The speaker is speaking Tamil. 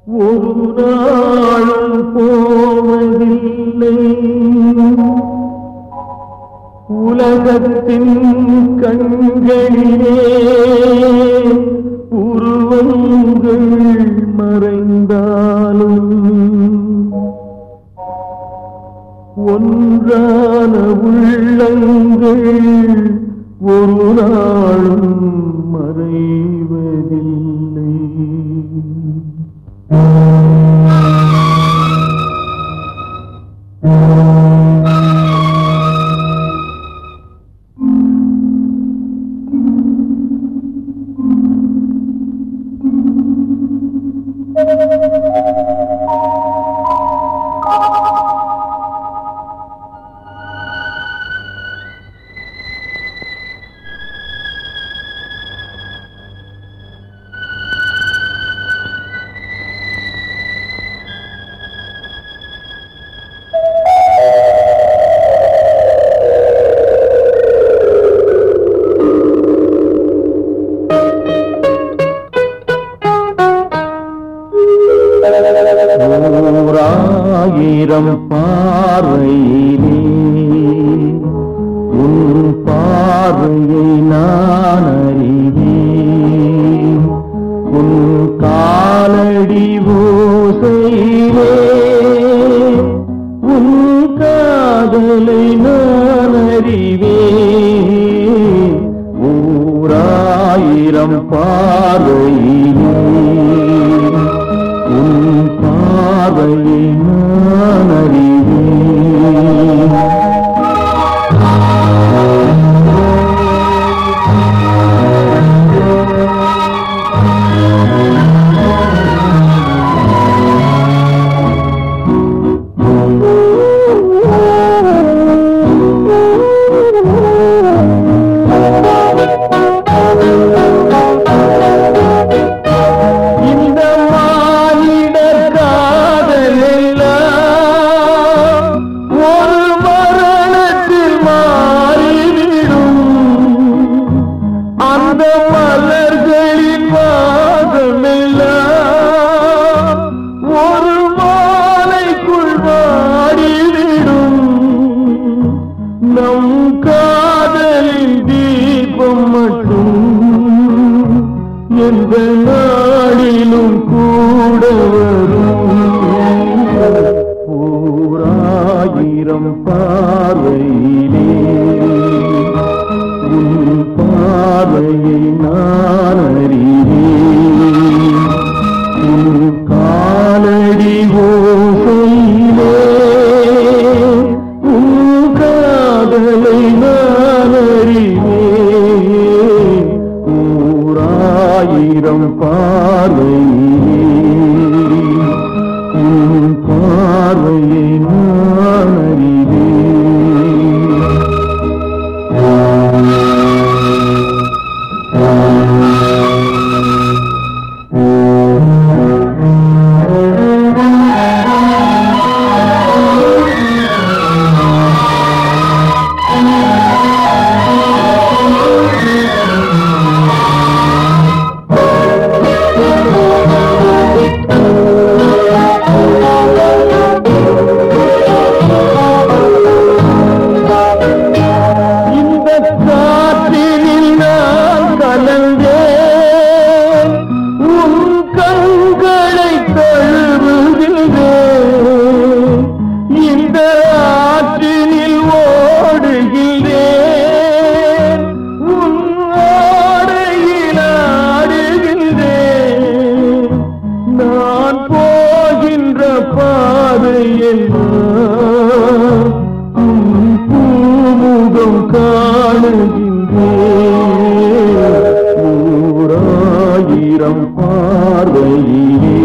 ஒரு நாளும் போவதில்லை உலகத்தின் கண்களிலே உருவங்கள் மறைந்தாலும் ஒன்றான உள்ளங்கள் ஒரு நாளும் மறைவதில்லை ஓராயிரம் பார்வையிலே உன் பார்வையை நான் அறிவேன் உன் காலடி ஓசையிலே உன் காதலை நான் அறிவேன் ஓராயிரம் பார்வையிலே உன் பார்வையை நான் அறிவேன் இந்த மானிடர் காதல் எல்லாம் ஒரு மரணத்தில் மாறிவிடும் அந்த மலர்களின் வாதமெல்லாம் ஒரு மாலைக்குள் வாடிவிடும் நம் காதலின் தீபம் மட்டும் எந்த நாளிலும் கூட வரும் ஓராயிரம் பார்வையிலே உன் பார்வையை நான் அறிவேன் உன் காலடி ஓசையிலே உன் காதலை நான் அறிவேன் ஓராயிரம் பார்வையிலே உன் பார்வையை நான் அறிவேன் இந்த காற்றினில் நான் கலந்தேன் உன் கண்களை தழுவுகின்றேன் இந்த ஆற்றினில் ஓடுகின்றேன் உன் ஆடையில் ஆடுகின்றேன் நான் போகின்ற பாதை எல்லாம் உன் பூமுகம் காணுகின்றேன் ஓராயிரம் பார்வையிலே